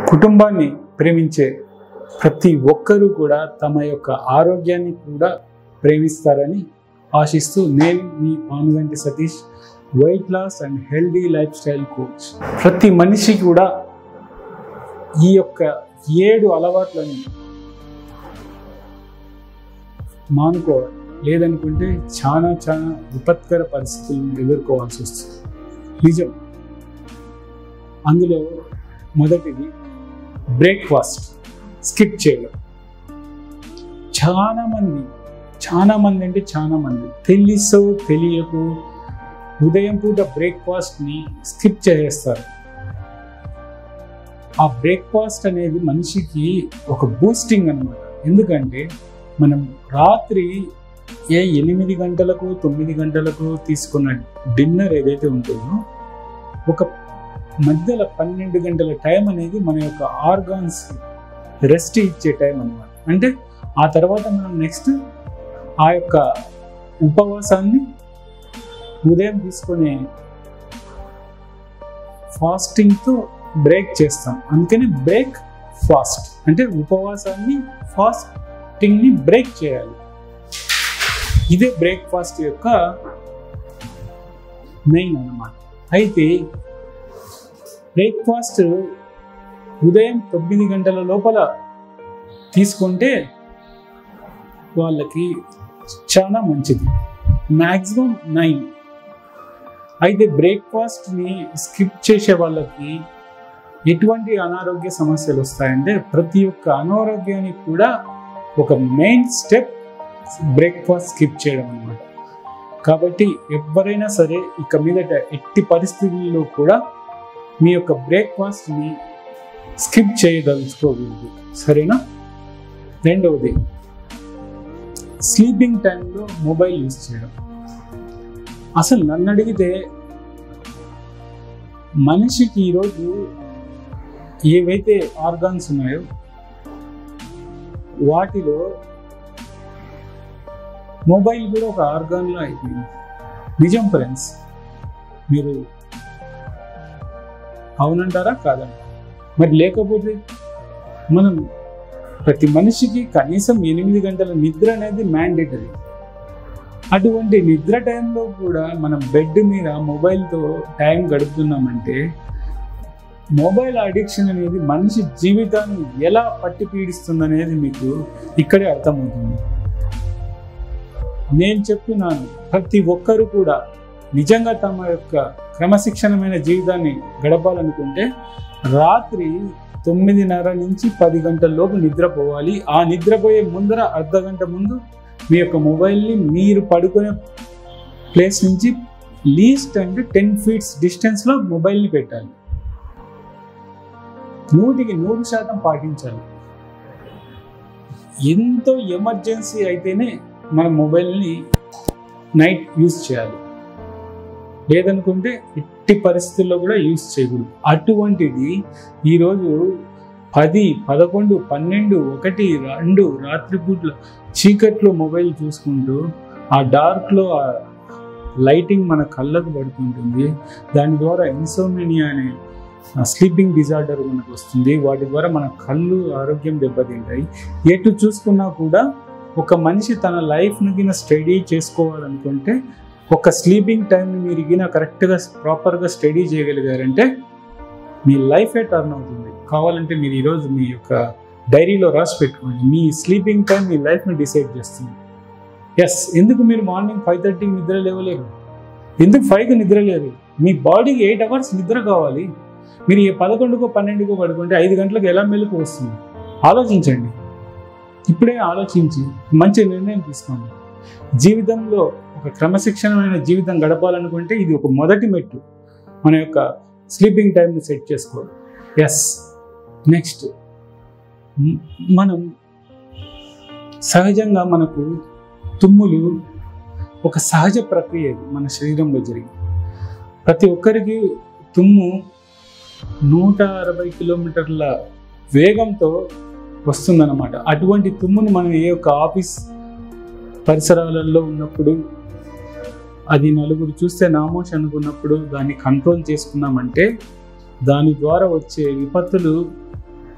కుటుంబాన్ని ప్రేమించే ప్రతి ఒక్కరూ కూడా తమ యొక్క ఆరోగ్యాన్ని కూడా ప్రేమిస్తారని ఆశిస్తూ నేను మీ Panuganti Satish weight loss and healthy lifestyle coach ప్రతి మనిషి కూడా ఈ యొక్క ఏడు అలవాట్లను మానుకోవాలి లేదనుకుంటే చాలా చాలా విపత్కర పరిస్థితులను ఎదుర్కోవాల్సి వస్తుంది నిజం అందులో మొదటిది బ్రేక్ఫాస్ట్ స్కిప్ చేయడం చాలా మంది చాలా మంది అంటే చాలా మంది తెలుసో తెలియకు ఉదయం పూట బ్రేక్ఫాస్ట్ని స్కిప్ చేసేస్తారు ఆ బ్రేక్ఫాస్ట్ అనేది మనిషికి ఒక బూస్టింగ్ అన్నమాట ఎందుకంటే మనం రాత్రి ఏ ఎనిమిది గంటలకు తొమ్మిది గంటలకు తీసుకున్న డిన్నర్ ఏదైతే ఉంటుందో ఒక మధ్యలో పన్నెండు గంటల టైం అనేది మన యొక్క ఆర్గాన్స్ రెస్ట్ ఇచ్చే టైం అన్నమాట అంటే ఆ తర్వాత మనం నెక్స్ట్ ఆ యొక్క ఉపవాసాన్ని ఉదయం తీసుకునే ఫాస్టింగ్తో బ్రేక్ చేస్తాం అందుకని బ్రేక్ ఫాస్ట్ అంటే ఉపవాసాన్ని ఫాస్టింగ్ని బ్రేక్ చేయాలి ఇదే బ్రేక్ఫాస్ట్ యొక్క మెయిన్ అన్నమాట అయితే బ్రేక్ఫాస్ట్ ఉదయం తొమ్మిది గంటల లోపల తీసుకుంటే వాళ్ళకి చాలా మంచిది మ్యాక్సిమం నైన్ అయితే బ్రేక్ఫాస్ట్ని స్కిప్ చేసే వాళ్ళకి ఎటువంటి అనారోగ్య సమస్యలు వస్తాయంటే ప్రతి ఒక్క అనారోగ్యానికి కూడా ఒక మెయిన్ స్టెప్ బ్రేక్ఫాస్ట్ స్కిప్ చేయడం అనమాట కాబట్టి ఎవరైనా సరే ఇక మీదట ఎట్టి పరిస్థితుల్లో కూడా మీ యొక్క బ్రేక్ఫాస్ట్ని స్కిప్ చేయదలుచుకోకూడదు సరేనా రెండవది స్లీపింగ్ టైంలో మొబైల్ యూజ్ చేయడం అసలు నన్ను అడిగితే మనిషికి ఈరోజు ఏవైతే ఆర్గాన్స్ ఉన్నాయో వాటిలో మొబైల్ కూడా ఒక ఆర్గాన్లో అయిపోయింది నిజం ఫ్రెండ్స్ మీరు అవునంటారా కాదంటారా మరి లేకపోతే మనం ప్రతి మనిషికి కనీసం ఎనిమిది గంటల నిద్ర అనేది మ్యాండేటరీ అటువంటి నిద్ర టైంలో కూడా మనం బెడ్ మీద మొబైల్తో టైం గడుపుతున్నామంటే మొబైల్ అడిక్షన్ అనేది మనిషి జీవితాన్ని ఎలా పట్టి పీడిస్తుంది అనేది మీకు ఇక్కడే అర్థమవుతుంది నేను చెప్తున్నాను ప్రతి ఒక్కరు కూడా నిజంగా తమ యొక్క క్రమశిక్షణమైన జీవితాన్ని గడపాలనుకుంటే రాత్రి తొమ్మిదిన్నర నుంచి పది గంటల లోపు నిద్రపోవాలి ఆ నిద్రపోయే ముందర అర్ధ గంట ముందు మీ యొక్క మొబైల్ని మీరు పడుకునే ప్లేస్ నుంచి లీస్ట్ అంటే టెన్ ఫీట్స్ డిస్టెన్స్లో మొబైల్ని పెట్టాలి నూటికి నూరు శాతం పాటించాలి ఎంతో ఎమర్జెన్సీ అయితేనే మన మొబైల్ని నైట్ యూజ్ చేయాలి లేదనుకుంటే ఎట్టి పరిస్థితుల్లో కూడా యూజ్ చేయకూడదు అటువంటిది ఈరోజు పది పదకొండు పన్నెండు ఒకటి రెండు రాత్రిపూట్ల చీకట్లో మొబైల్ చూసుకుంటూ ఆ డార్క్లో ఆ లైటింగ్ మన కళ్ళకు పడుతుంటుంది దాని ద్వారా ఇన్సోమినియా అనే స్లీపింగ్ డిజార్డర్ మనకు వస్తుంది వాటి ద్వారా మన కళ్ళు ఆరోగ్యం దెబ్బతింటాయి ఎటు చూసుకున్నా కూడా ఒక మనిషి తన లైఫ్ని గిన స్టడీ చేసుకోవాలనుకుంటే ఒక స్లీపింగ్ టైంని మీరు గిన కరెక్ట్గా ప్రాపర్గా స్టడీ చేయగలిగారంటే మీ లైఫే టర్న్ అవుతుంది కావాలంటే మీరు ఈరోజు మీ యొక్క డైరీలో రాసి పెట్టుకోండి మీ స్లీపింగ్ టైం మీ లైఫ్ని డిసైడ్ చేస్తుంది ఎస్ ఎందుకు మీరు మార్నింగ్ ఫైవ్ థర్టీకి నిద్ర లేవలేరు ఎందుకు ఫైవ్కి నిద్ర లేరు మీ బాడీకి ఎయిట్ అవర్స్ నిద్ర కావాలి మీరు ఏ పదకొండుకో పన్నెండుకో పడుకుంటే ఐదు గంటలకు ఎలా మెలకు వస్తుంది ఆలోచించండి ఇప్పుడే ఆలోచించి మంచి నిర్ణయం తీసుకోండి జీవితంలో ఒక క్రమశిక్షణమైన జీవితం గడపాలనుకుంటే ఇది ఒక మొదటి మెట్టు మన యొక్క స్లీపింగ్ టైంని సెట్ చేసుకోవడం ఎస్ నెక్స్ట్ మనం సహజంగా మనకు తుమ్ములు ఒక సహజ ప్రక్రియ ఇది మన శరీరంలో జరిగి ప్రతి ఒక్కరికి తుమ్ము నూట అరవై కిలోమీటర్ల వేగంతో వస్తుందన్నమాట అటువంటి తుమ్మును మనం ఏ యొక్క ఆఫీస్ పరిసరాలలో ఉన్నప్పుడు అది నలుగురు చూస్తే నామోష్ అనుకున్నప్పుడు దాన్ని కంట్రోల్ చేసుకున్నామంటే దాని ద్వారా వచ్చే విపత్తులు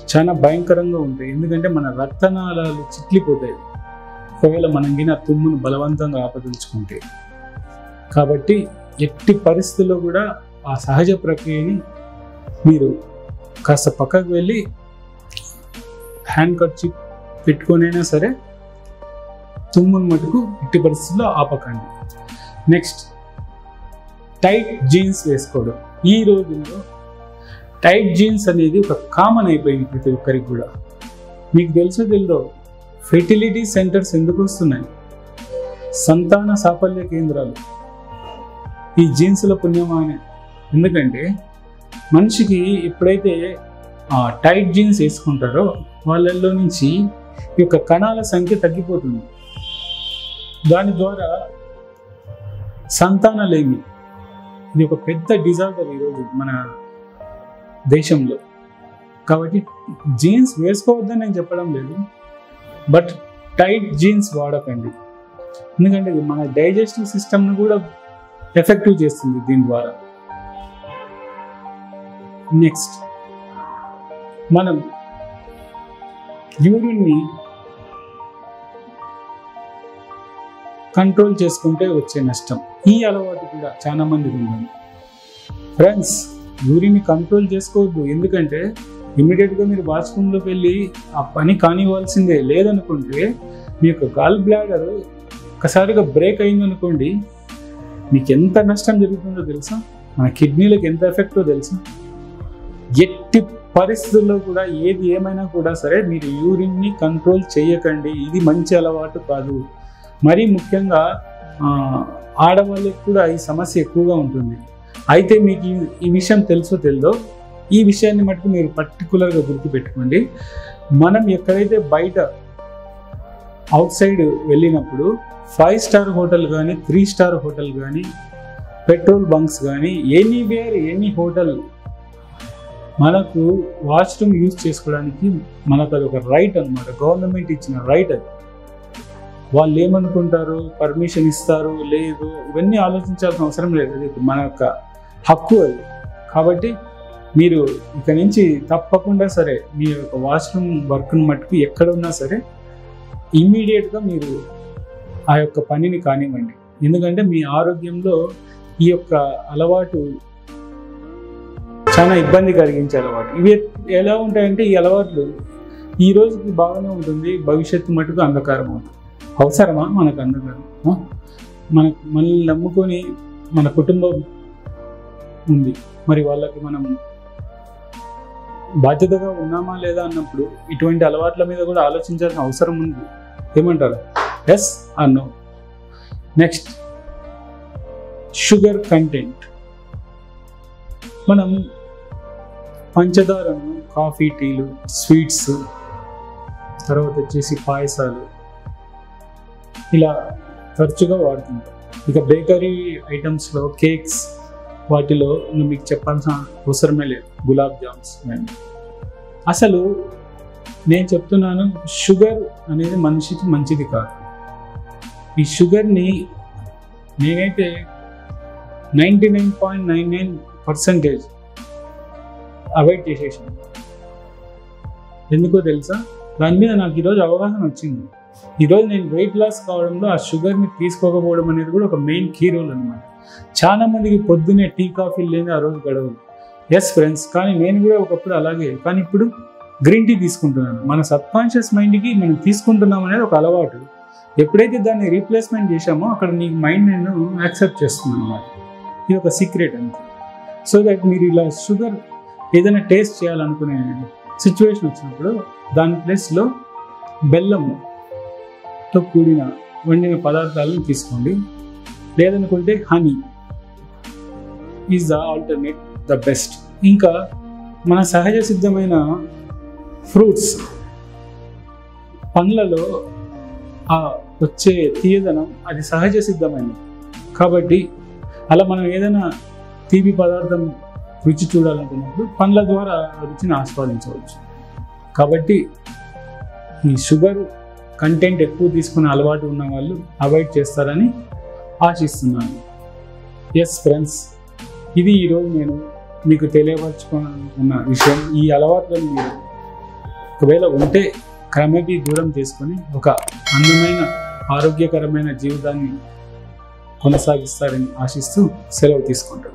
చాలా భయంకరంగా ఉంటాయి ఎందుకంటే మన రక్తనాళాలు చిట్లిపోతాయి ఒకవేళ మనం గిన తుమ్మును బలవంతంగా ఆపదలుచుకుంటే కాబట్టి ఎట్టి పరిస్థితుల్లో కూడా ఆ సహజ ప్రక్రియని మీరు కాస్త పక్కకు వెళ్ళి హ్యాండ్ కట్ పెట్టుకొనైనా సరే తుమ్మును మటుకు ఎట్టి పరిస్థితుల్లో ఆపకండి నెక్స్ట్ టైట్ జీన్స్ వేసుకోవడం ఈ రోజుల్లో టైట్ జీన్స్ అనేది ఒక కామన్ అయిపోయింది ప్రతి ఒక్కరికి కూడా మీకు తెలుసో తెలియదో ఫెర్టిలిటీ సెంటర్స్ ఎందుకు వస్తున్నాయి సంతాన సాఫల్య కేంద్రాలు ఈ జీన్స్ల పుణ్యమానే ఎందుకంటే మనిషికి ఎప్పుడైతే ఆ టైట్ జీన్స్ వేసుకుంటారో వాళ్ళల్లో నుంచి ఈ యొక్క కణాల సంఖ్య తగ్గిపోతుంది దాని ద్వారా సంతానలేమి ఇది ఒక పెద్ద డిజార్డర్ ఈరోజు మన దేశంలో కాబట్టి జీన్స్ వేసుకోవద్దని నేను చెప్పడం లేదు బట్ టైట్ జీన్స్ వాడకండి ఎందుకంటే ఇది మన డైజెస్టివ్ సిస్టమ్ని కూడా ఎఫెక్టివ్ చేస్తుంది దీని ద్వారా నెక్స్ట్ మనం యూరిన్ని కంట్రోల్ చేసుకుంటే వచ్చే నష్టం ఈ అలవాటు కూడా చాలా మందికి ఉంది ఫ్రెండ్స్ యూరిన్ని కంట్రోల్ చేసుకోవద్దు ఎందుకంటే ఇమీడియట్గా మీరు బాత్రూంలోకి వెళ్ళి ఆ పని కానివ్వాల్సిందే లేదనుకుంటే మీ యొక్క గాల్ బ్లాడర్ ఒకసారిగా బ్రేక్ అయిందనుకోండి మీకు ఎంత నష్టం జరుగుతుందో తెలుసా మన కిడ్నీలకు ఎంత ఎఫెక్టో తెలుసా ఎట్టి పరిస్థితుల్లో కూడా ఏది ఏమైనా కూడా సరే మీరు యూరిన్ని కంట్రోల్ చేయకండి ఇది మంచి అలవాటు కాదు మరీ ముఖ్యంగా ఆ, ఆడవాళ్ళకి కూడా ఈ సమస్య ఎక్కువగా ఉంటుంది అయితే మీకు ఈ- ఈ విషయం తెలుసో తెలియదో ఈ విషయాన్ని మటుకు మీరు పర్టికులర్గా గుర్తుపెట్టుకోండి మనం ఎక్కడైతే బయట అవుట్ సైడ్ వెళ్ళినప్పుడు ఫైవ్ స్టార్ హోటల్ కానీ త్రీ స్టార్ హోటల్ కానీ పెట్రోల్ బంక్స్ కానీ ఎనీవేర్ ఎనీ హోటల్ మనకు వాష్రూమ్ యూజ్ చేసుకోవడానికి మనకు అది ఒక రైట్ అనమాట గవర్నమెంట్ ఇచ్చిన రైట్ అది వాళ్ళు ఏమనుకుంటారు పర్మిషన్ ఇస్తారు లేదు ఇవన్నీ ఆలోచించాల్సిన అవసరం లేదు అది మన యొక్క హక్కు అది కాబట్టి మీరు ఇక నుంచి తప్పకుండా సరే మీ యొక్క వాష్రూమ్ వర్క్ని మట్టుకు ఎక్కడ ఉన్నా సరే ఇమ్మీడియట్గా మీరు ఆ యొక్క పనిని కానివ్వండి ఎందుకంటే మీ ఆరోగ్యంలో ఈ యొక్క అలవాటు చాలా ఇబ్బంది కలిగించే అలవాటు ఇవి ఎలా ఉంటాయంటే ఈ అలవాట్లు ఈ రోజుకి బాగానే ఉంటుంది భవిష్యత్తు మటుకు అంధకారం అవుతుంది అవసరమా మనకు అంధకారం ఆ? మన మనల్ని నమ్ముకొని మన కుటుంబం ఉంది మరి వాళ్ళకి మనం బాధ్యతగా ఉన్నామా లేదా అన్నప్పుడు ఇటువంటి అలవాట్ల మీద కూడా ఆలోచించాల్సిన అవసరం ఉంది ఏమంటారు yes or no next sugar content మనం పంచదారను కాఫీ టీలు స్వీట్స్ తర్వాత వచ్చేసి పాయసాలు ఇలా తరచుగా వాడుతుంటాం ఇక బేకరీ ఐటమ్స్లో కేక్స్ వాటిలో ఇంకా మీకు చెప్పాల్సిన అవసరమే లేదు గులాబ్ జామ్స్ ఇవన్నీ అసలు నేను చెప్తున్నాను షుగర్ అనేది మనిషికి మంచిది కాదు ఈ షుగర్ని నేనైతే ninety nine point nine nine percentage avoid చేసేసాను ఎందుకో తెలుసా దాని మీద నాకు ఈరోజు అవగాహన వచ్చింది ఈరోజు నేను వెయిట్ లాస్ కావడంలో ఆ షుగర్ని తీసుకోకపోవడం అనేది కూడా ఒక మెయిన్ కీ రోల్ అనమాట చాలా మందికి పొద్దున్నే టీ కాఫీ లేని ఆ రోజు గడవదు ఎస్ ఫ్రెండ్స్ కానీ నేను కూడా ఒకప్పుడు అలాగే కానీ ఇప్పుడు గ్రీన్ టీ తీసుకుంటున్నాను మన సబ్కాన్షియస్ మైండ్కి మనం తీసుకుంటున్నాం అనేది ఒక అలవాటు ఎప్పుడైతే దాన్ని రీప్లేస్మెంట్ చేశామో అక్కడ నీ మైండ్ నేను యాక్సెప్ట్ చేస్తుంది అనమాట ఇది ఒక సీక్రెట్ అంతే సో దట్ మీరు ఇలా షుగర్ ఏదైనా టేస్ట్ చేయాలనుకునే సిచ్యువేషన్ వచ్చినప్పుడు దాని ప్లేస్లో బెల్లంతో కూడిన వండిన పదార్థాలను తీసుకోండి లేదనుకుంటే honey is the alternate the best ఇంకా మన సహజ సిద్ధమైన ఫ్రూట్స్ పండ్లలో ఆ వచ్చే తీయదనం అది సహజ సిద్ధమైనది కాబట్టి అలా మనం ఏదైనా తీపి పదార్థం రుచి చూడాలనుకున్నప్పుడు పండ్ల ద్వారా ఆ రుచిని ఆస్వాదించవచ్చు కాబట్టి ఈ షుగర్ కంటెంట్ ఎక్కువ తీసుకునే అలవాటు ఉన్న వాళ్ళు అవాయిడ్ చేస్తారని ఆశిస్తున్నాను ఎస్ ఫ్రెండ్స్ ఇది ఈరోజు నేను మీకు తెలియపరచుకున్న విషయం ఈ అలవాట్లను మీరు ఒకవేళ ఉంటే క్రమేపీ దూరం చేసుకొని ఒక అందమైన ఆరోగ్యకరమైన జీవితాన్ని కొనసాగిస్తారని ఆశిస్తూ సెలవు తీసుకుంటాను